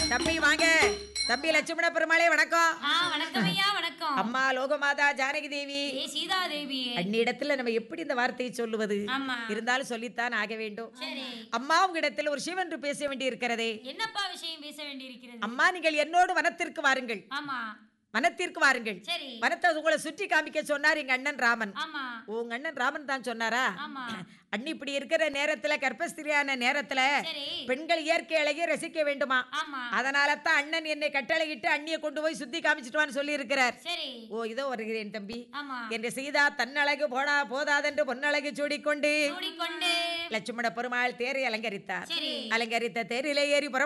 தம்பி வாங்க தம்பி லட்சுமண பெருமாளே வணக்கம் ஆ வணக்கம் ஐயா வணக்கம் அம்மா லோகமாதா ஜானகி தேவி ஏ சீதா தேவி அந்நிடத்துல நம்ம எப்படி இந்த வார்த்தையை சொல்லுவது ஆமா இருந்தாலும் சொல்லித்தான் ஆக வேண்டும் சரி அம்மா உங்களிடத்தில் ஒரு சிவன்று பேச வேண்டி இருக்கிறதே என்னப்பா விஷயம் பேச வேண்டியிருக்கிறது அம்மா நீங்கள் என்னோடு வனத்திற்கு வாருங்கள் ஆமா வனத்திற்கு வாருங்கள் சரி வனத்தை உங்களை சுற்றி காமிக்க சொன்னார் எங்க அண்ணன் ராமன் ஆமா உங்க அண்ணன் ராமன் தான் சொன்னாரா ஆமா அண்ணி இப்படி இருக்கிற நேரத்துல கர்ப்பஸ்திரியான நேரத்துல சரி பெண்கள் இயற்கை அழகிய ரசிக்க வேண்டுமா ஆமா அதனால தான் அண்ணன் என்னை கட்டளையிட்டு அண்ணியை கொண்டு போய் சுத்தி காமிச்சிட்டுவான்னு சொல்லி இருக்கிறார் சரி ஓ இதோ வருகிறேன் தம்பி ஆமா என்று சீதா தன்னழகு போனா போதாதென்று பொன்னழகு சூடிக்கொண்டு கூடிக்கொண்டு லட்சுமண பெருமாள் தேரை அலங்கரித்தார் சரி அலங்கரித்த தேரிலே ஏறி புறப்பட்டு